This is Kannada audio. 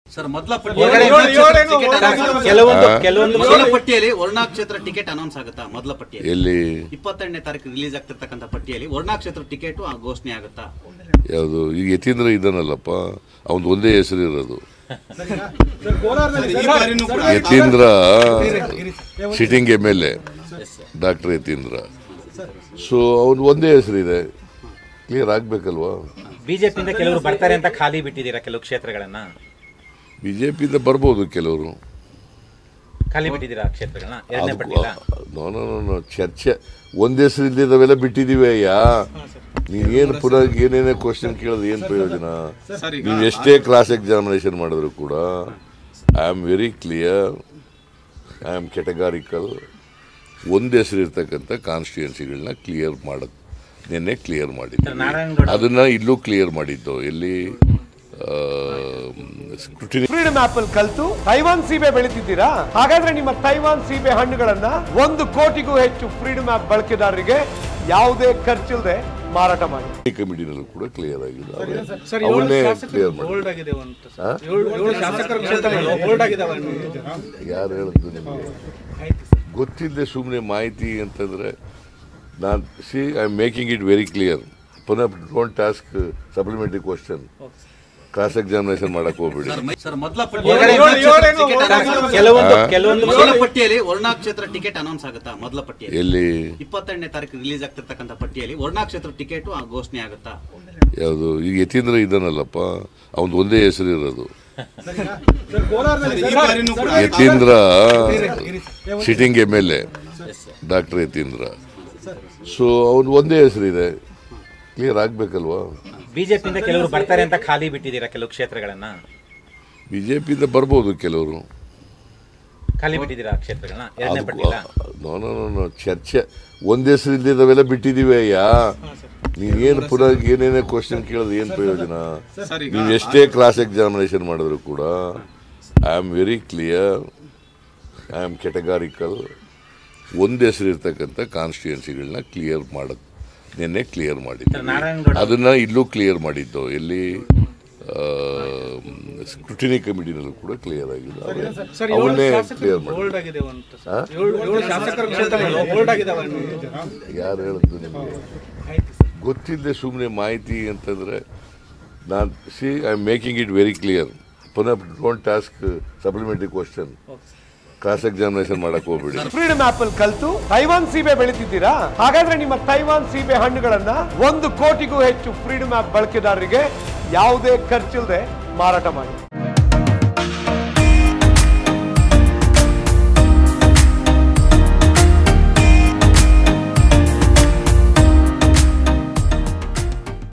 ಸರ್ ಮೊದಲ ಕೆಲವೊಂದು ಕೆಲವೊಂದು ಮೊದಲ ಪಟ್ಟಿಯಲ್ಲಿ ವರ್ಣಾ ಕ್ಷೇತ್ರ ಟಿಕೆಟ್ ಅನೌನ್ಸ್ ಆಗುತ್ತಾ ಮೊದಲ ಪಟ್ಟಿಯಲ್ಲಿ ಎಲ್ಲಿ ಇಪ್ಪತ್ತೆರಡನೇ ತಾರೀಕು ರಿಲೀಸ್ ಆಗ್ತಿರ್ತಕ್ಕಂಥ ಪಟ್ಟಿಯಲ್ಲಿ ವರ್ಣಾ ಕ್ಷೇತ್ರ ಟಿಕೆಟ್ ಘೋಷಣೆ ಆಗುತ್ತಾ ಯಾವುದು ಈಗ ಯತೀಂದ್ರ ಇದ್ದಾನಲ್ಲಪ್ಪ ಅವನ್ ಒಂದೇ ಹೆಸರು ಇರೋದು Yathindra sitting M L A doctor Yathindra so ಅವನ್ ಒಂದೇ ಹೆಸರಿದೆ ಕ್ಲಿಯರ್ ಆಗ್ಬೇಕಲ್ವಾ ಬಿಜೆಪಿಯಿಂದ ಕೆಲವರು ಬರ್ತಾರೆ ಅಂತ ಖಾಲಿ ಬಿಟ್ಟಿದ್ದೀರಾ ಕೆಲವು ಕ್ಷೇತ್ರಗಳನ್ನ ಬಿಜೆಪಿಯಿಂದ ಬರ್ಬೋದು ಕೆಲವರು ಖಾಲಿ ಬಿಟ್ಟಿದ್ದೀರಾ ಆ ಕ್ಷೇತ್ರಗಳನ್ನ ಎರಡನೇ ಪಟ್ಟಿಲ್ಲ ನೋ ನೋ ನೋ ನೋ ಚರ್ಚೆ ಒಂದ್ ಹೆಸರಿಂದ ಇದಾವೆಲ್ಲ ಬಿಟ್ಟಿದೀವಿ ಅಯ್ಯ ನೀನೇನು ಪುನಃ ಏನೇನೇ ಕ್ವಶನ್ ಕೇಳೋದು ಏನ್ ಪ್ರಯೋಜನ ನೀವು ಎಷ್ಟೇ ಕ್ಲಾಸ್ ಎಕ್ಸಾಮಿನೇಷನ್ ಮಾಡಿದ್ರು ಕೂಡ I am very clear I am categorical ಒಂದ್ ಹೆಸರು ಇರ್ತಕ್ಕಂಥ ಕಾನ್ಸ್ಟಿಟ್ಯೂನ್ಸಿಗಳನ್ನ ಕ್ಲಿಯರ್ ಮಾಡೋದು ನಿನ್ನೆ ಕ್ಲಿಯರ್ ಮಾಡಿದ್ದು ನಾರಾಯಣಗೌಡ ಅದನ್ನ ಇಲ್ಲೂ ಕ್ಲಿಯರ್ ಮಾಡಿದ್ದು ಎಲ್ಲಿ ಸ್ಕ್ರೂಟಿನಿ ಫ್ರೀಡಮ್ ಆಪ್ ಅಲ್ಲಿ ಕಲ್ತು ತೈವಾನ್ ಸೀಬೆ ಬೆಳಿತಿದ್ದೀರಾ ಹಾಗಾದ್ರೆ ನಿಮ್ಮ ತೈವಾನ್ ಸೀಬೆ ಹಣ್ಣುಗಳನ್ನ ಒಂದು ಕೋಟಿಗೂ ಹೆಚ್ಚು ಫ್ರೀಡಮ್ ಆಪ್ ಬಳಕೆದಾರರಿಗೆ ಯಾವುದೇ ಖರ್ಚಿಲ್ಲದೆ ಮಾರಾಟ ಮಾಡಿ ಕಮಿಟಿನಲ್ಲೂ ಕೂಡ ಕ್ಲಿಯರ್ ಆಗಿದೆ ಅವನ್ನೇ ಕ್ಲಿಯರ್ ಮಾಡಿ ಹಾ? ಯಾರು ಹೇಳಿದ್ದು ನಿಮಗೆ ಗೊತ್ತಿದ್ದೆ ಸುಮ್ಮನೆ ಮಾಹಿತಿ ಅಂತಂದ್ರೆ ನಾನು see I am making it very clear ಪುನಃ don't ask supplementary question cross examination ಮಾಡಕ್ ಹೋಗ್ಬೇಡಿ ಸರ್ ಮೊದಲ ಕೆಲವೊಂದು ಕೆಲವೊಂದು ಮೊದಲ ಪಟ್ಟಿಯಲ್ಲಿ ವರ್ಣಾ ಕ್ಷೇತ್ರ ಟಿಕೆಟ್ ಅನೌನ್ಸ್ ಆಗುತ್ತಾ ಮೊದಲ ಪಟ್ಟಿಯಲ್ಲಿ ಎಲ್ಲಿ ಇಪ್ಪತ್ತೆರಡನೇ ತಾರೀಕು ರಿಲೀಸ್ ಆಗ್ತಿರ್ತಕ್ಕಂಥ ಪಟ್ಟಿಯಲ್ಲಿ ವರ್ಣಾ ಕ್ಷೇತ್ರ ಟಿಕೆಟ್ ಘೋಷಣೆ ಆಗುತ್ತಾ ಯಾವುದು ಈಗ ಯತೀಂದ್ರ ಇದ್ದಾನಲ್ಲಪ್ಪ ಅವನ್ ಒಂದೇ ಹೆಸರು ಇರೋದು Yathindra sitting M L A doctor Yathindra so ಅವನ್ ಒಂದೇ ಹೆಸರಿದೆ ಕ್ಲಿಯರ್ ಆಗ್ಬೇಕಲ್ವಾ ಬಿಜೆಪಿಯಿಂದ ಕೆಲವರು ಬರ್ತಾರೆ ಅಂತ ಖಾಲಿ ಬಿಟ್ಟಿದ್ದೀರಾ ಕೆಲವು ಕ್ಷೇತ್ರಗಳನ್ನ ಬಿಜೆಪಿಯಿಂದ ಬರ್ಬೋದು ಕೆಲವರು ಖಾಲಿ ಬಿಟ್ಟಿದ್ದೀರಾ ಆ ಕ್ಷೇತ್ರಗಳನ್ನ ಎರಡನೇ ಪಟ್ಟಿಲ್ಲ ನೋ ನೋ ನೋ ನೋ ಚರ್ಚೆ ಒಂದ್ ಹೆಸರಿಂದ ಇದಾವೆಲ್ಲ ಬಿಟ್ಟಿದೀವಿ ಅಯ್ಯ ನೀನೇನು ಪುನಃ ಏನೇನೇ ಕ್ವಶನ್ ಕೇಳೋದು ಏನ್ ಪ್ರಯೋಜನ ನೀವು ಎಷ್ಟೇ ಕ್ಲಾಸ್ ಎಕ್ಸಾಮಿನೇಷನ್ ಮಾಡಿದ್ರು ಕೂಡ I am very clear I am categorical ಒಂದ್ ಹೆಸರು ಇರ್ತಕ್ಕಂಥ ಕಾನ್ಸ್ಟಿಟ್ಯೂನ್ಸಿಗಳನ್ನ ಕ್ಲಿಯರ್ ಮಾಡೋದು ನಿನ್ನೆ ಕ್ಲಿಯರ್ ಮಾಡಿದ್ದು ನಾರಾಯಣಗೌಡ ಅದನ್ನ ಇಲ್ಲೂ ಕ್ಲಿಯರ್ ಮಾಡಿದ್ದು ಎಲ್ಲಿ ಸ್ಕ್ರೂಟಿನಿ ಕಮಿಟಿನಲ್ಲೂ ಕೂಡ ಕ್ಲಿಯರ್ ಆಗಿದೆ ಅವನ್ನೇ ಕ್ಲಿಯರ್ ಮಾಡಿ ಹಾ? ಯಾರು ಹೇಳಿದ್ದು ನಿಮಗೆ ಗೊತ್ತಿದ್ದೆ ಸುಮ್ಮನೆ ಮಾಹಿತಿ ಅಂತಂದ್ರೆ ನಾನು see I am making it very clear ಪುನಃ don't ask supplementary question cross examination ಮಾಡಕ್ ಹೋಗ್ಬೇಡಿ ಫ್ರೀಡಮ್ ಆಪ್ ಅಲ್ಲಿ ಕಲ್ತು ತೈವಾನ್ ಸೀಬೆ ಬೆಳಿತಿದ್ದೀರಾ ಹಾಗಾದ್ರೆ ನಿಮ್ಮ ತೈವಾನ್ ಸೀಬೆ ಹಣ್ಣುಗಳನ್ನ ಒಂದು ಕೋಟಿಗೂ ಹೆಚ್ಚು ಫ್ರೀಡಮ್ ಆಪ್ ಬಳಕೆದಾರರಿಗೆ ಯಾವುದೇ ಖರ್ಚಿಲ್ಲದೆ ಮಾರಾಟ ಮಾಡಿ